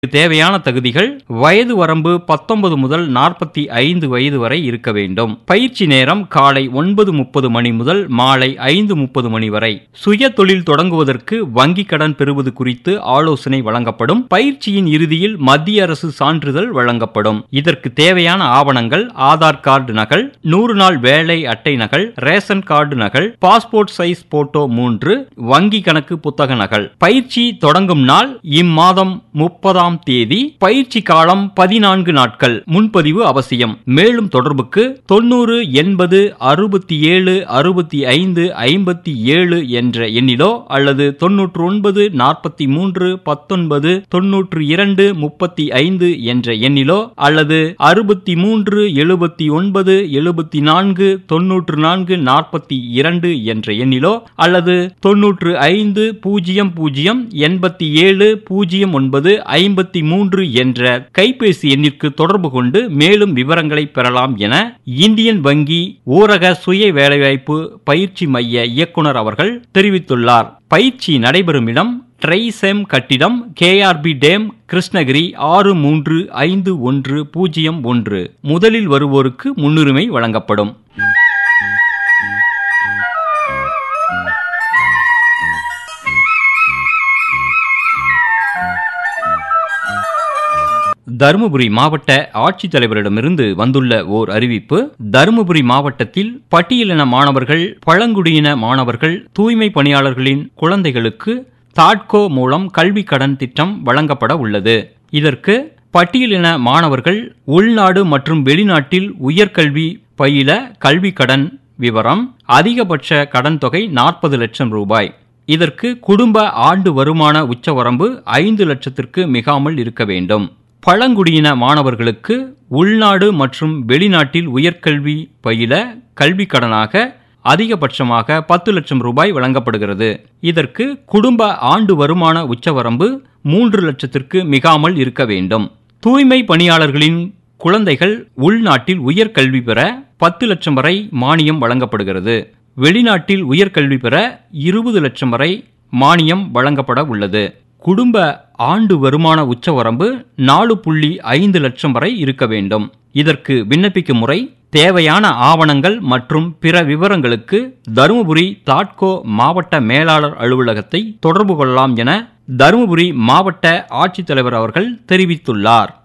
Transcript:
தேவையான தகுதிகள் வயது வரம்பு பத்தொன்பது முதல் நாற்பத்தி ஐந்து வயது வரை இருக்க வேண்டும் பயிற்சி நேரம் காலை ஒன்பது முப்பது மணி முதல் மாலை ஐந்து முப்பது மணி வரை சுய தொழில் தொடங்குவதற்கு வங்கி கடன் பெறுவது குறித்து ஆலோசனை வழங்கப்படும் பயிற்சியின் இறுதியில் மத்திய அரசு சான்றிதழ் வழங்கப்படும் இதற்கு தேவையான ஆவணங்கள் ஆதார் கார்டு நகல் நூறு நாள் வேலை அட்டை நகல் ரேஷன் கார்டு நகல் பாஸ்போர்ட் சைஸ் போட்டோ மூன்று வங்கி கணக்கு புத்தக நகல் பயிற்சி தொடங்கும் நாள் இம்மாதம் முப்பதாம் தேதி பயிற்சி காலம் பதினான்கு நாட்கள் முன்பதிவு அவசியம் மேலும் தொடர்புக்கு தொண்ணூறு எண்பது அறுபத்தி ஏழு அறுபத்தி ஐந்து ஐம்பத்தி ஏழு என்ற எண்ணிலோ அல்லது தொன்னூற்று ஒன்பது நாற்பத்தி மூன்று பத்தொன்பது தொன்னூற்று இரண்டு முப்பத்தி ஐந்து என்ற எண்ணிலோ அல்லது அறுபத்தி மூன்று எழுபத்தி ஒன்பது எழுபத்தி நான்கு தொன்னூற்று நான்கு நாற்பத்தி இரண்டு என்ற எண்ணிலோ அல்லது தொன்னூற்று ஐந்து பூஜ்ஜியம் பூஜ்ஜியம் எண்பத்தி ஏழு பூஜ்ஜியம் ஒன்பது ஐம்பத்தி மூன்று என்ற கைபேசி எண்ணிற்கு தொடர்பு கொண்டு மேலும் விவரங்களை பெறலாம் என இந்தியன் வங்கி ஊரக சுய வேலைவாய்ப்பு பயிற்சி மைய இயக்குனர் அவர்கள் தெரிவித்துள்ளார் பயிற்சி நடைபெறும் இடம் ட்ரைசெம் கட்டிடம் கேஆர்பி டேம் கிருஷ்ணகிரி ஆறு மூன்று ஐந்து ஒன்று பூஜ்ஜியம் ஒன்று முதலில் வருவோருக்கு முன்னுரிமை வழங்கப்படும் தருமபுரி மாவட்ட ஆட்சித்தலைவரிடமிருந்து வந்துள்ள ஓர் அறிவிப்பு தருமபுரி மாவட்டத்தில் பட்டியலின மாணவர்கள் பழங்குடியின மாணவர்கள் தூய்மை பணியாளர்களின் குழந்தைகளுக்கு தாட்கோ மூலம் கல்வி கடன் திட்டம் வழங்கப்பட உள்ளது இதற்கு பட்டியலின மாணவர்கள் உள்நாடு மற்றும் வெளிநாட்டில் உயர்கல்வி பயில கல்வி கடன் விவரம் அதிகபட்ச கடன் தொகை நாற்பது லட்சம் ரூபாய் இதற்கு குடும்ப ஆண்டு வருமான உச்சவரம்பு ஐந்து லட்சத்திற்கு மிகாமல் இருக்க வேண்டும் பழங்குடியின மாணவர்களுக்கு உள்நாடு மற்றும் வெளிநாட்டில் உயர்கல்வி பயில கல்வி கடனாக அதிகபட்சமாக பத்து லட்சம் ரூபாய் வழங்கப்படுகிறது இதற்கு குடும்ப ஆண்டு வருமான உச்சவரம்பு மூன்று லட்சத்திற்கு மிகாமல் இருக்க வேண்டும் தூய்மை பணியாளர்களின் குழந்தைகள் உள்நாட்டில் உயர்கல்வி பெற பத்து லட்சம் வரை மானியம் வழங்கப்படுகிறது வெளிநாட்டில் உயர்கல்வி பெற இருபது லட்சம் வரை மானியம் வழங்கப்பட உள்ளது குடும்ப ஆண்டு வருமான உச்சவரம்பு நாலு புள்ளி ஐந்து லட்சம் வரை இருக்க வேண்டும் இதற்கு விண்ணப்பிக்கும் முறை தேவையான ஆவணங்கள் மற்றும் பிற விவரங்களுக்கு தருமபுரி தாட்கோ மாவட்ட மேலாளர் அலுவலகத்தை தொடர்பு கொள்ளலாம் என தருமபுரி மாவட்ட ஆட்சித்தலைவர் அவர்கள் தெரிவித்துள்ளார்